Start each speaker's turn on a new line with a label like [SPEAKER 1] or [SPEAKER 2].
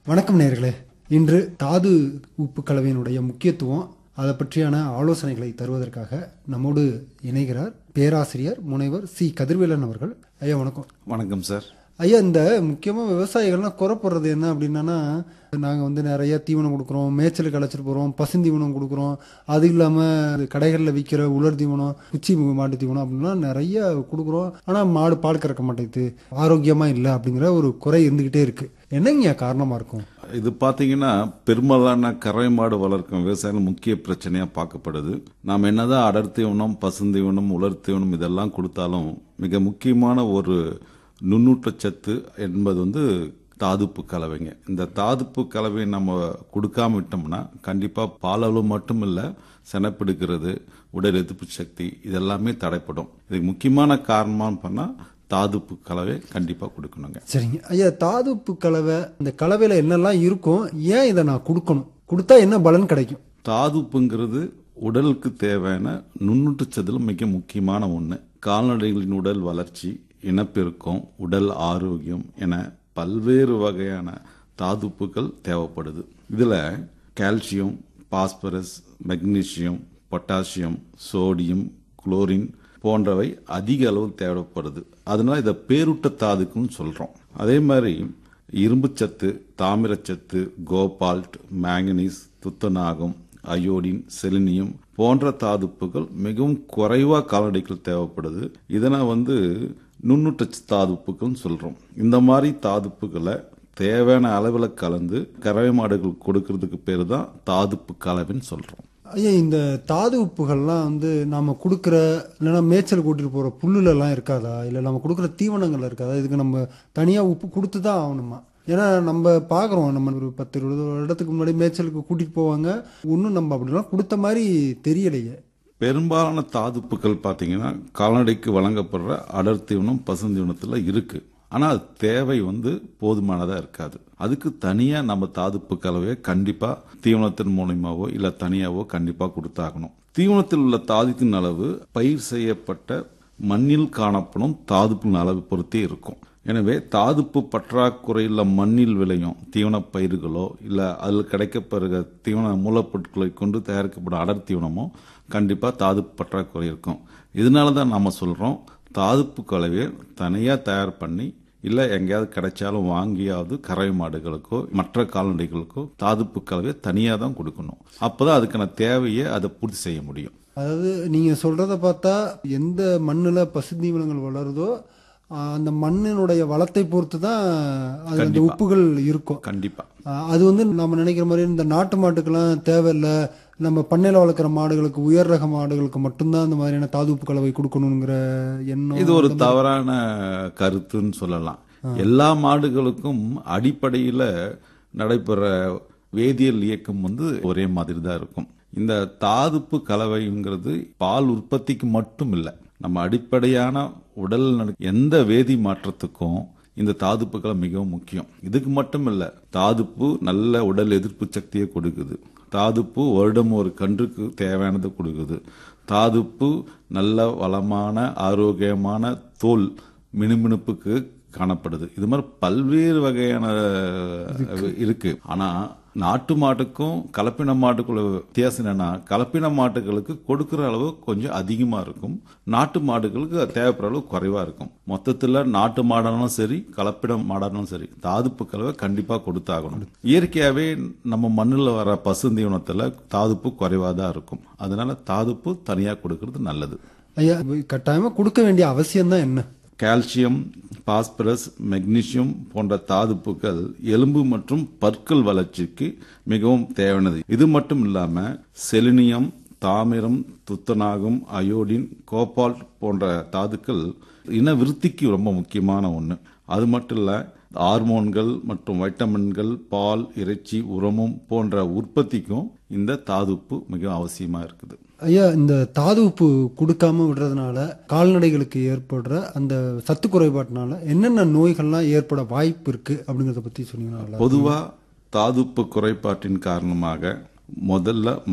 [SPEAKER 1] வணக்கம் நேர்களே இன்று தாது உப்பு கலவையினுடைய முக்கியத்துவம் அதை பற்றியான ஆலோசனைகளை தருவதற்காக நம்மோடு இணைகிறார் பேராசிரியர் முனைவர் சி கதிர்வேலன் அவர்கள் ஐயா வணக்கம்
[SPEAKER 2] வணக்கம் சார்
[SPEAKER 1] ஐயா இந்த முக்கியமாக விவசாயிகள்லாம் குறைப்படுறது என்ன அப்படின்னா நாங்கள் வந்து நிறைய தீவனம் கொடுக்குறோம் மேய்ச்சலுக்கு அழைச்சிட்டு போகிறோம் பசுந்தீவனம் கொடுக்குறோம் அது இல்லாமல் கடைகளில் விற்கிற உலர் தீவனம் குச்சி மாட்டு தீவனம் அப்படின்லாம் நிறைய கொடுக்குறோம் ஆனால் மாடு பால் கறக்க மாட்டேங்குது ஆரோக்கியமாக இல்லை அப்படிங்கிற ஒரு குறை இருந்துக்கிட்டே இருக்குது என்னங்க காரணமாக இருக்கும்
[SPEAKER 2] இது பார்த்தீங்கன்னா பெரும்பாலான கறவை மாடு வளர்க்கும் விவசாயிகள் முக்கிய பிரச்சனையாக பார்க்கப்படுது நாம் என்னதான் அடர் தீவனம் பசுந்தீவனம் உலர் தீவனம் இதெல்லாம் கொடுத்தாலும் மிக முக்கியமான ஒரு நுண்ணூட்டச்சத்து என்பது வந்து தாதுப்பு கலவைங்க இந்த தாதுப்பு கலவையை நம்ம கொடுக்காம விட்டோம்னா கண்டிப்பாக பாலளவு மட்டும் இல்லை செனப்பிடுக்கிறது உடல் எதிர்ப்பு சக்தி இதெல்லாமே தடைப்படும் இதுக்கு முக்கியமான காரணமான்னு பண்ணால் தாதுப்பு கலவை கண்டிப்பாக கொடுக்கணுங்க
[SPEAKER 1] சரிங்க ஐயா தாது உப்பு கலவை இந்த கலவையில் என்னெல்லாம் இருக்கும் ஏன் இதை நான் கொடுக்கணும் கொடுத்தா என்ன பலன் கிடைக்கும்
[SPEAKER 2] தாதுப்புங்கிறது உடலுக்கு தேவையான நுண்ணூட்டச்சதில் மிக முக்கியமான ஒன்று கால்நடைகளின் உடல் வளர்ச்சி இனப்பெருக்கம் உடல் ஆரோக்கியம் என பல்வேறு வகையான தாதுப்புகள் தேவைப்படுது இதில் calcium phosphorus magnesium potassium sodium chlorine போன்றவை அதிக அளவு தேவைப்படுது அதனால இதை பேரூட்ட தாதுக்குன்னு சொல்கிறோம் அதே மாதிரி இரும்புச்சத்து தாமிரச்சத்து கோபால்ட் மேங்கனீஸ் துத்தநாகம் அயோடின் செலினியம் போன்ற தாதுப்புகள் மிகவும் குறைவாக கால்நடைகள் தேவைப்படுது இதனை வந்து நுண்ணூட்ட தாதுப்புகள்னு சொல்கிறோம் இந்த மாதிரி தாதுப்புகளை தேவையான அளவில் கலந்து கறவை மாடுகள் கொடுக்கறதுக்கு பேர் தான் தாதுப்பு கலவைன்னு சொல்கிறோம்
[SPEAKER 1] ஐயா இந்த தாது உப்புகள்லாம் வந்து நாம கொடுக்குற இல்லைன்னா மேய்ச்சல் கூட்டிட்டு போற புல்லுலலாம் இருக்காதா இல்லை நம்ம கொடுக்குற தீவனங்கள்ல இருக்காதா இதுக்கு நம்ம தனியா உப்பு கொடுத்து தான் ஆகணுமா ஏன்னா நம்ம பார்க்குறோம் நம்ம ஒரு பத்து இருபது வருடத்துக்கு முன்னாடி மேய்ச்சலுக்கு கூட்டிட்டு போவாங்க ஒன்றும் நம்ம அப்படிலாம் கொடுத்த மாதிரி தெரியலையே
[SPEAKER 2] பெரும்பாலான தாதுப்புகள் பார்த்தீங்கன்னா கால்நடைக்கு வழங்கப்படுற அடர் தீவனம் பசுந்தீவனத்தில் இருக்கு ஆனால் அது தேவை வந்து போதுமானதாக இருக்காது அதுக்கு தனியாக நம்ம தாதுப்பு கலவையை கண்டிப்பாக தீவனத்தின் மூலியமாவோ இல்லை தனியாவோ கண்டிப்பாக கொடுத்தாகணும் தீவனத்தில் உள்ள தாதுத்தின் அளவு பயிர் செய்யப்பட்ட மண்ணில் காணப்படும் தாதுப்பின் அளவு பொறுத்தே இருக்கும் எனவே தாதுப்பு பற்றாக்குறையுள்ள மண்ணில் விளையும் தீவன பயிர்களோ இல்லை அதில் கிடைக்கப்பெறுகிற தீவன மூலப்பொருட்களை கொண்டு தயாரிக்கப்படும் அடர் தீவனமோ கண்டிப்பாக தாதுப்பு பற்றாக்குறை இருக்கும் இதனால தான் நாம் சொல்கிறோம் தாதுப்பு கலவையை தனியாக தயார் பண்ணி இல்லை எங்கேயாவது கிடைச்சாலும் வாங்கியாவது கறவை மாடுகளுக்கோ மற்ற கால்நடைகளுக்கோ தாதுப்பு கலவையை தனியாக தான் கொடுக்கணும் அப்போ தான் அதுக்கான தேவையை அதை பூர்த்தி செய்ய முடியும்
[SPEAKER 1] அதாவது நீங்க சொல்றத பார்த்தா எந்த மண்ணுல பசுந்தீவனங்கள் வளருதோ ஆஹ் அந்த மண்ணினுடைய வளத்தை பொறுத்து தான் அது அந்த
[SPEAKER 2] கண்டிப்பா.
[SPEAKER 1] உப்புகள் இருக்கும்
[SPEAKER 2] கண்டிப்பாக
[SPEAKER 1] ஆஹ் அது வந்து நம்ம நினைக்கிற மாதிரி இந்த நாட்டு மாட்டுக்கெல்லாம் தேவையில்லை நம்ம பண்ணையில் வளர்க்குற மாடுகளுக்கு உயர் ரக மாடுகளுக்கு மட்டும்தான் இந்த மாதிரியான தாதுப்பு கலவை கொடுக்கணுங்கிற எண்ணம்
[SPEAKER 2] இது ஒரு தவறான கருத்துன்னு சொல்லலாம் எல்லா மாடுகளுக்கும் அடிப்படையில் நடைபெற வேதியியல் இயக்கம் வந்து ஒரே மாதிரி தான் இருக்கும் இந்த தாதுப்பு கலவைங்கிறது பால் உற்பத்திக்கு மட்டும் இல்லை நம்ம அடிப்படையான உடல் நடு- எந்த வேதி மாற்றத்துக்கும் இந்த தாதுப்புகள் மிகவும் முக்கியம் இதுக்கு மட்டும் இல்ல தாதுப்பு நல்ல உடல் எதிர்ப்பு சக்தியை கொடுக்குது தாதுப்பு வருடம் ஒரு கன்றுக்கு தேவையானது கொடுக்குது தாதுப்பு நல்ல வளமான ஆரோக்கியமான தோல் மினுமினுப்புக்கு காணப்படுது இது மாதிரி பல்வேறு வகையான இருக்கு ஆனா நாட்டு மாட்டுக்கும் கலப்பின மாட்டுக்குள்ள வித்தியாசம் என்னன்னா கலப்பின மாட்டுகளுக்கு கொடுக்கிற அளவு கொஞ்சம் அதிகமா இருக்கும் நாட்டு மாடுகளுக்கு அது தேவைப்படுற அளவு குறைவா இருக்கும் மொத்தத்துல நாட்டு மாடானாலும் சரி கலப்பின மாடானாலும் சரி தாதுப்பு கலவை கண்டிப்பா கொடுத்தாகணும் இயற்கையாவே நம்ம மண்ணுல வர பசுந்தீவனத்துல தாதுப்பு குறைவா தான் இருக்கும் அதனால தாதுப்பு தனியா கொடுக்கறது நல்லது
[SPEAKER 1] ஐயா கட்டாயமா கொடுக்க வேண்டிய அவசியம் தான் என்ன
[SPEAKER 2] கால்சியம் பாஸ்பரஸ் மெக்னீசியம் போன்ற தாதுப்புகள் எலும்பு மற்றும் பற்கள் வளர்ச்சிக்கு மிகவும் தேவையானது இது மட்டும் இல்லாம செலினியம் தாமிரம் துத்தநாகம் அயோடின் கோபால்ட் போன்ற தாதுக்கள் இன விருத்திக்கு ரொம்ப முக்கியமான ஒன்று அது மட்டும் இல்ல ஹார்மோன்கள் மற்றும் வைட்டமின்கள் பால் இறைச்சி உரமும் போன்ற உற்பத்திக்கும் இந்த தாதுப்பு மிக அவசியமா இருக்குது
[SPEAKER 1] ஐயா இந்த தாது உப்பு கொடுக்காம விடுறதுனால கால்நடைகளுக்கு ஏற்படுற அந்த சத்து குறைபாட்டினால என்னென்ன நோய்கள்லாம் ஏற்பட வாய்ப்பு இருக்கு அப்படிங்கறத பத்தி சொன்னீங்கன்னா நல்லா இருக்கும்.
[SPEAKER 2] பொதுவா தாதுப்பு குறைபாட்டின் காரணமாக முதல்ல